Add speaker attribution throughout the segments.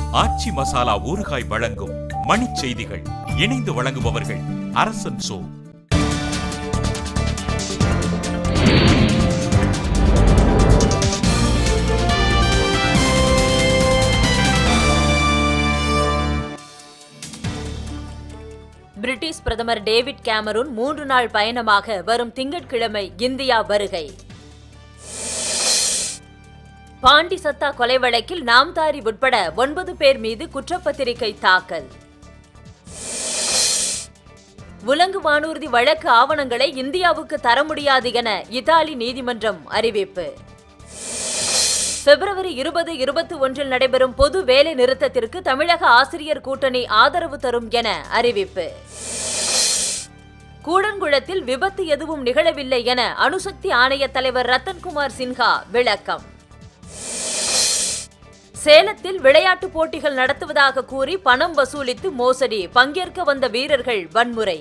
Speaker 1: ஆச்சி மசாலா ஊறுகாய் வழங்கும் மணிச் செய்திகள் இணைந்து வழங்குபவர்கள் அரசன் சோ
Speaker 2: பிரிட்டிஷ் பிரதமர் டேவிட் கேமரூன் மூன்று நாள் பயணமாக வரும் திங்கட்கிழமை இந்தியா வருகை பாண்டி சத்தா கொலை வழக்கில் நாம்தாரி உட்பட ஒன்பது பேர் மீது குற்றப்பத்திரிகை தாக்கல் உலங்கு வானூர்தி வழக்கு ஆவணங்களை இந்தியாவுக்கு தர முடியாது என இத்தாலி நீதிமன்றம் அறிவிப்பு பிப்ரவரி இருபது இருபத்தி ஒன்றில் நடைபெறும் பொது வேலை நிறுத்தத்திற்கு தமிழக ஆசிரியர் கூட்டணி ஆதரவு தரும் என அறிவிப்பு கூடன்குளத்தில் விபத்து எதுவும் நிகழவில்லை என அணுசக்தி ஆணைய தலைவர் ரத்தன்குமார் சின்ஹா விளக்கம் சேலத்தில் விளையாட்டுப் போட்டிகள் நடத்துவதாக கூறி பணம் வசூலித்து மோசடி பங்கேற்க வந்த வீரர்கள் வன்முறை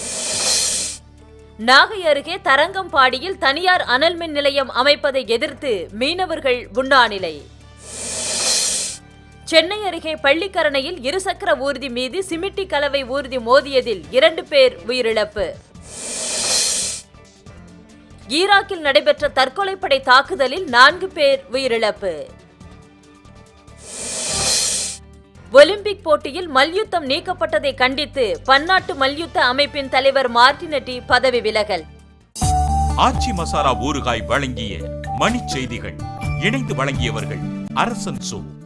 Speaker 2: நாகை அருகே தரங்கம்பாடியில் தனியார் அனல் மின் நிலையம் அமைப்பதை எதிர்த்து மீனவர்கள் உண்ணாநிலை சென்னை அருகே பள்ளிக்கரணையில் இருசக்கர ஊர்தி மீது சிமிட்டி கலவை ஊர்தி மோதியதில் இரண்டு பேர் உயிரிழப்பு ஈராக்கில் நடைபெற்ற தற்கொலைப்படை தாக்குதலில் நான்கு பேர் உயிரிழப்பு ஒலிம்பிக் போட்டியில் மல்யுத்தம் நீக்கப்பட்டதை கண்டித்து பன்னாட்டு மல்யுத்த அமைப்பின் தலைவர் மார்டினட்டி பதவி விலகல்
Speaker 1: ஆச்சி மசாலா ஊறுகாய் வழங்கிய மணிச் செய்திகள் இணைந்து வழங்கியவர்கள் அரசன் சோ